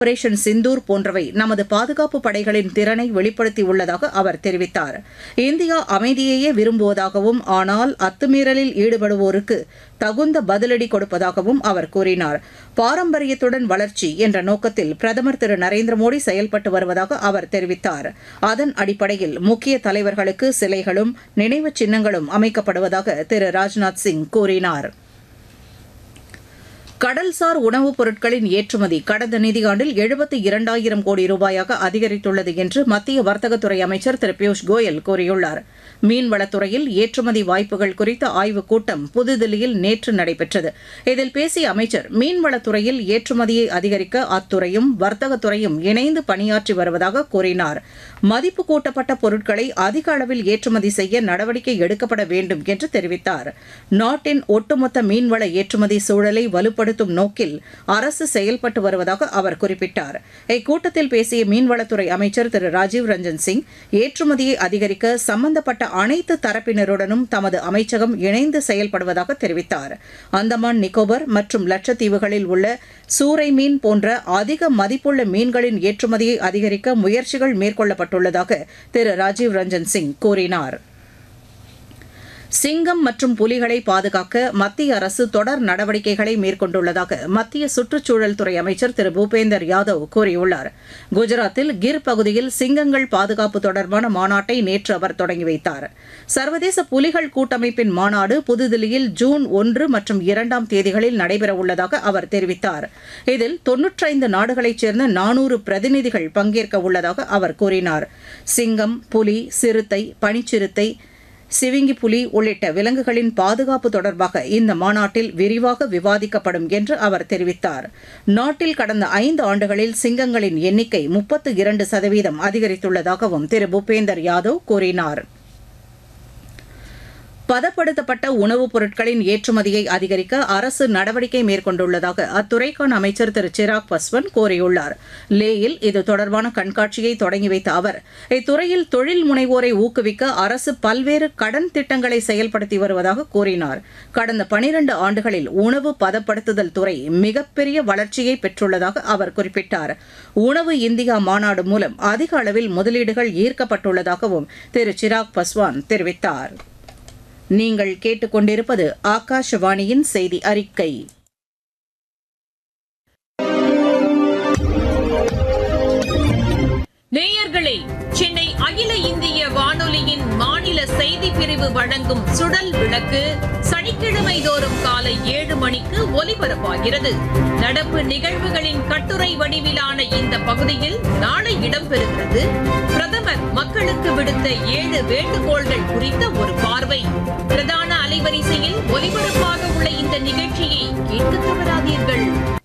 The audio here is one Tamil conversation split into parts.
ஆபரேஷன் சிந்தூர் போன்றவை நமது பாதுகாப்பு படைகளின் திறனை வெளிப்படுத்தியுள்ளதாக அவர் தெரிவித்தார் இந்தியா அமைதியையே விரும்புவதாகவும் ஆனால் அத்துமீறலில் ஈடுபடுவோருக்கு தகுந்த பதிலடி கொடுப்பதாகவும் அவர் கூறினார் பாரம்பரியத்துடன் வளர்ச்சி என்ற நோக்கத்தில் பிரதமர் திரு நரேந்திர மோடி செயல்பட்டு வருவதாக அவர் தெரிவித்தார் அதன் அடிப்படையில் முக்கிய தலைவர்களுக்கு சிலைகளும் நினைவுச் சின்னங்களும் அமைக்கப்படுவதாக திரு ராஜ்நாத் சிங் கூறினார் கடல்சார் உணவுப் பொருட்களின் ஏற்றுமதி கடந்த நிதியாண்டில் எழுபத்தி இரண்டாயிரம் கோடி ரூபாயாக அதிகரித்துள்ளது என்று மத்திய வர்த்தகத்துறை அமைச்சர் திரு பியூஷ் கோயல் கூறியுள்ளார் மீன்வளத்துறையில் ஏற்றுமதி வாய்ப்புகள் குறித்த ஆய்வுக் கூட்டம் புதுதில்லியில் நேற்று நடைபெற்றது இதில் பேசிய அமைச்சர் மீன்வளத்துறையில் ஏற்றுமதியை அதிகரிக்க அத்துறையும் வர்த்தகத்துறையும் இணைந்து பணியாற்றி வருவதாக கூறினார் மதிப்பு கூட்டப்பட்ட பொருட்களை அதிக அளவில் ஏற்றுமதி செய்ய நடவடிக்கை எடுக்கப்பட வேண்டும் என்று தெரிவித்தார் நாட்டின் ஒட்டுமொத்த மீன்வள ஏற்றுமதி சூழலை வலுப்படுத்த வலுப்படுத்தும் நோக்கில் அரசு செயல்பட்டு வருவதாக அவர் குறிப்பிட்டார் இக்கூட்டத்தில் பேசிய மீன்வளத்துறை அமைச்சர் திரு ராஜீவ் ரஞ்சன் சிங் ஏற்றுமதியை அதிகரிக்க சம்பந்தப்பட்ட அனைத்து தரப்பினருடனும் தமது அமைச்சகம் இணைந்து செயல்படுவதாக தெரிவித்தார் அந்தமான் நிக்கோபர் மற்றும் லட்சத்தீவுகளில் உள்ள சூறை மீன் போன்ற அதிக மதிப்புள்ள மீன்களின் ஏற்றுமதியை அதிகரிக்க முயற்சிகள் மேற்கொள்ளப்பட்டுள்ளதாக திரு ராஜீவ் ரஞ்சன் சிங் கூறினார் சிங்கம் மற்றும் புலிகளை பாதுகாக்க மத்திய அரசு தொடர் நடவடிக்கைகளை மேற்கொண்டுள்ளதாக மத்திய சுற்றுச்சூழல் துறை அமைச்சர் திரு பூபேந்தர் யாதவ் கூறியுள்ளார் குஜராத்தில் கிர் பகுதியில் சிங்கங்கள் பாதுகாப்பு தொடர்பான மாநாட்டை நேற்று அவர் தொடங்கி வைத்தார் சர்வதேச புலிகள் கூட்டமைப்பின் மாநாடு புதுதில்லியில் ஜூன் ஒன்று மற்றும் இரண்டாம் தேதிகளில் நடைபெறவுள்ளதாக அவர் தெரிவித்தார் இதில் தொன்னூற்றைந்து நாடுகளைச் சேர்ந்த நானூறு பிரதிநிதிகள் பங்கேற்க உள்ளதாக அவர் கூறினார் சிங்கம் புலி சிறுத்தை பனிச்சிறுத்தை சிவிங்கி புலி உள்ளிட்ட விலங்குகளின் பாதுகாப்பு தொடர்பாக இந்த மாநாட்டில் விரிவாக விவாதிக்கப்படும் என்று அவர் தெரிவித்தார் நாட்டில் கடந்த ஐந்து ஆண்டுகளில் சிங்கங்களின் எண்ணிக்கை முப்பத்து இரண்டு சதவீதம் அதிகரித்துள்ளதாகவும் திரு பூபேந்தர் யாதவ் கூறினார் பதப்படுத்தப்பட்ட உணவுப் பொருட்களின் ஏற்றுமதியை அதிகரிக்க அரசு நடவடிக்கை மேற்கொண்டுள்ளதாக அத்துறைக்கான அமைச்சர் திரு சிராக் பஸ்வான் கூறியுள்ளார் லேயில் இது தொடர்பான கண்காட்சியை தொடங்கி வைத்த அவர் இத்துறையில் தொழில் முனைவோரை ஊக்குவிக்க அரசு பல்வேறு கடன் திட்டங்களை செயல்படுத்தி வருவதாக கூறினார் கடந்த பனிரண்டு ஆண்டுகளில் உணவு பதப்படுத்துதல் துறை மிகப்பெரிய வளர்ச்சியை பெற்றுள்ளதாக அவர் குறிப்பிட்டார் உணவு இந்தியா மாநாடு மூலம் அதிக அளவில் முதலீடுகள் ஈர்க்கப்பட்டுள்ளதாகவும் திரு சிராக் பஸ்வான் தெரிவித்தார் நீங்கள் கேட்டுக்கொண்டிருப்பது ஆகாஷவாணியின் செய்தி அறிக்கை நேயர்களே சென்னை அகில இந்திய வானொலியின் மாநில செய்தி பிரிவு வழங்கும் சுடல் விளக்கு சனிக்கிழமை தோறும் காலை ஏழு மணிக்கு ஒலிபரப்பாகிறது நடப்பு நிகழ்வுகளின் கட்டுரை வடிவிலான இந்த பகுதியில் நாளை இடம்பெறுகிறது பிரதமர் மக்களுக்கு விடுத்த ஏழு வேண்டுகோள்கள் குறித்த ஒரு பார்வை பிரதான அலைவரிசையில் ஒலிபரப்பாக உள்ள இந்த நிகழ்ச்சியை கேட்க தவறாதீர்கள்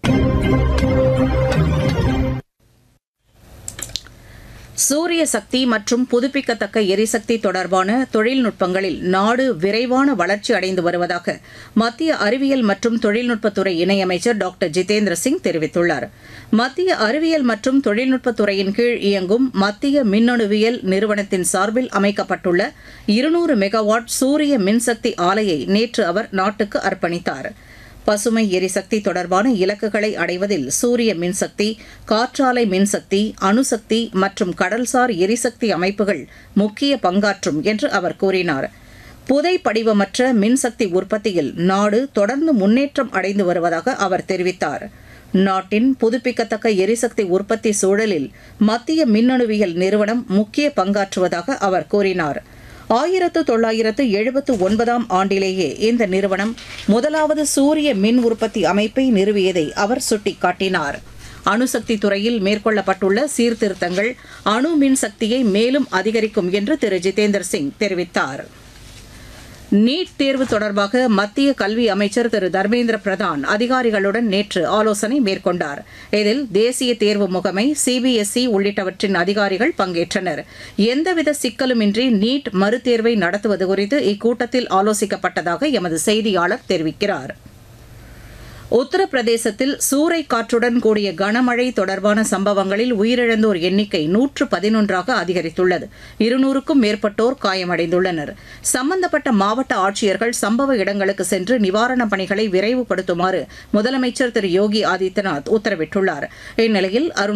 சூரிய சக்தி மற்றும் புதுப்பிக்கத்தக்க எரிசக்தி தொடர்பான தொழில்நுட்பங்களில் நாடு விரைவான வளர்ச்சி அடைந்து வருவதாக மத்திய அறிவியல் மற்றும் தொழில்நுட்பத்துறை இணையமைச்சர் டாக்டர் ஜிதேந்திர சிங் தெரிவித்துள்ளார் மத்திய அறிவியல் மற்றும் தொழில்நுட்பத்துறையின் கீழ் இயங்கும் மத்திய மின்னணுவியல் நிறுவனத்தின் சார்பில் அமைக்கப்பட்டுள்ள இருநூறு மெகாவாட் சூரிய மின்சக்தி ஆலையை நேற்று அவர் நாட்டுக்கு அர்ப்பணித்தார் பசுமை எரிசக்தி தொடர்பான இலக்குகளை அடைவதில் சூரிய மின்சக்தி காற்றாலை மின்சக்தி அணுசக்தி மற்றும் கடல்சார் எரிசக்தி அமைப்புகள் முக்கிய பங்காற்றும் என்று அவர் கூறினார் புதை படிவமற்ற மின்சக்தி உற்பத்தியில் நாடு தொடர்ந்து முன்னேற்றம் அடைந்து வருவதாக அவர் தெரிவித்தார் நாட்டின் புதுப்பிக்கத்தக்க எரிசக்தி உற்பத்தி சூழலில் மத்திய மின்னணுவியல் நிறுவனம் முக்கிய பங்காற்றுவதாக அவர் கூறினார் ஆயிரத்து தொள்ளாயிரத்து எழுபத்து ஒன்பதாம் ஆண்டிலேயே இந்த நிறுவனம் முதலாவது சூரிய மின் உற்பத்தி அமைப்பை நிறுவியதை அவர் சுட்டிக்காட்டினார் அணுசக்தி துறையில் மேற்கொள்ளப்பட்டுள்ள சீர்திருத்தங்கள் அணு மின் சக்தியை மேலும் அதிகரிக்கும் என்று திரு ஜிதேந்தர் சிங் தெரிவித்தார் நீட் தேர்வு தொடர்பாக மத்திய கல்வி அமைச்சர் திரு தர்மேந்திர பிரதான் அதிகாரிகளுடன் நேற்று ஆலோசனை மேற்கொண்டார் இதில் தேசிய தேர்வு முகமை சிபிஎஸ்இ உள்ளிட்டவற்றின் அதிகாரிகள் பங்கேற்றனர் எந்தவித சிக்கலுமின்றி நீட் மறுதேர்வை நடத்துவது குறித்து இக்கூட்டத்தில் ஆலோசிக்கப்பட்டதாக எமது செய்தியாளர் தெரிவிக்கிறார் உத்தரப்பிரதேசத்தில் சூறை காற்றுடன் கூடிய கனமழை தொடர்பான சம்பவங்களில் உயிரிழந்தோர் எண்ணிக்கை நூற்று பதினொன்றாக அதிகரித்துள்ளது இருநூறுக்கும் மேற்பட்டோர் காயமடைந்துள்ளனர் சம்பந்தப்பட்ட மாவட்ட ஆட்சியர்கள் சம்பவ இடங்களுக்கு சென்று நிவாரணப் பணிகளை விரைவுபடுத்துமாறு முதலமைச்சர் திரு யோகி ஆதித்யநாத் உத்தரவிட்டுள்ளார் இந்நிலையில் அருண்